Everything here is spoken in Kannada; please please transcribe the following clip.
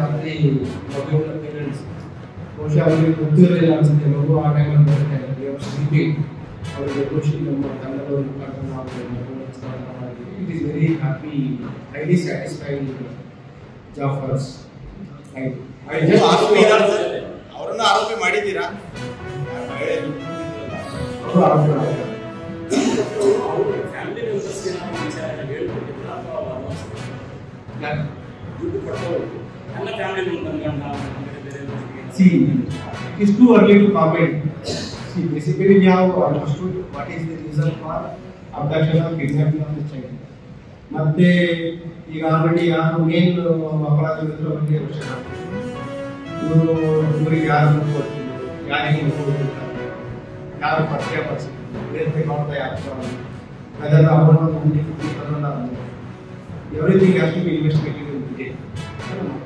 ರಾತ್ರಿ ಮಗುವಿನ ಪೇರೆಂಟ್ಸ್ ಬಹುಶಃ ಅವರಿಗೆ ಗೊತ್ತಿರಲಿಲ್ಲ ಅನ್ಸುತ್ತೆ ಮಗು ಆ ಟೈಮಲ್ಲಿ ಬರುತ್ತೆ ಸ್ಲೀಪಿಂಗ್ ಅವರಿಗೆ ಬಹುಶಃ ನಮ್ಮ ತಂಡದವ್ರ ಮುಖಾಂತರ ನಾವು ಮಗುವಿನ ಸ್ಥಾನ ಮಾಡಿದ್ವಿ it is very happy highly satisfied job for us I ನೀವು ಆರೋಪಿ ಇದ್ದಾರೆ ಸರ್. ಅವರನ್ನ ಆರೋಪಿ ಮಾಡಿದ್ದೀರಾ ಮಹಿಳೆ ಅವರು ಆರೋಗ್ಯ ಫ್ಯಾಮಿಲಿ ಮೆಂಬರ್ಸ್ಗೆ ನಾವು ವಿಚಾರ ಹೇಳ್ಕೊಟ್ಟಿದ್ರು ಅಥವಾ ವಾದ ದುಡ್ಡು ಕೊಟ್ಟವರು ನನ್ನ ಫ್ಯಾಮಿಲಿ ನನ್ನ ಗಂಡ ಬೇರೆ ಬೇರೆ See, it is too early to comment. See, basically we have understood what is the reason for abduction or kidnapping of the child. ಮತ್ತೆ ಈಗ ಆಲ್ರೆಡಿ ಯಾರು ಮೇನ್ ಅಪರಾಧಿಗಳ ಬಗ್ಗೆ ವಿಷಯ ಇವರು ಇವರಿಗೆ ಯಾರು ಗೊತ್ತಿದ್ರು ಯಾರಿಗೆ ಗೊತ್ತಿರ್ತಾರೆ ಯಾರು ಪರಿಚಯ ಪಡಿಸಿದ್ರು ಬೇರೆ ನೋಡ್ತಾ ಯಾರು ಅದೆಲ್ಲ ಅವರ everything has to be investigated in